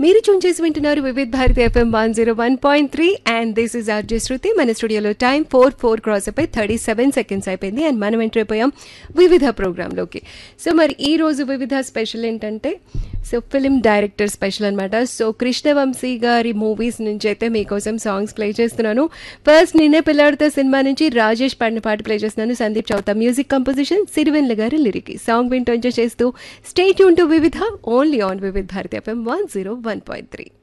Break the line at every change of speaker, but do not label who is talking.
మీరు చూన్ చేసి వింటున్నారు Vividh Bharati FM one zero one point three and this is RJ Shruti మన స్టూడియోలో టైం ఫోర్ ఫోర్ క్రాస్ అయిపోయి థర్టీ సెవెన్ సెకండ్స్ అయిపోయింది అండ్ మనం ఎంటర్ అయిపోయాం వివిధ ప్రోగ్రాంలోకి సో మరి ఈ రోజు వివిధ స్పెషల్ ఏంటంటే సో ఫిలిం డైరెక్టర్ స్పెషల్ అనమాట సో కృష్ణవంశీ గారి మూవీస్ నుంచి అయితే మీకోసం సాంగ్స్ ప్లే చేస్తున్నాను ఫస్ట్ నిన్నే పిల్లాడితే సినిమా నుంచి రాజేష్ పాడిన పాట ప్లే చేస్తున్నాను సందీప్ చౌత మ్యూజిక్ కంపోజిషన్ సిరివెన్ల గారి లిరిక్ సాంగ్ వింటూ ఎంజాయ్ చేస్తూ స్టేట్ యూన్ to Vividha only on Vividh Bharati FM one zero one point three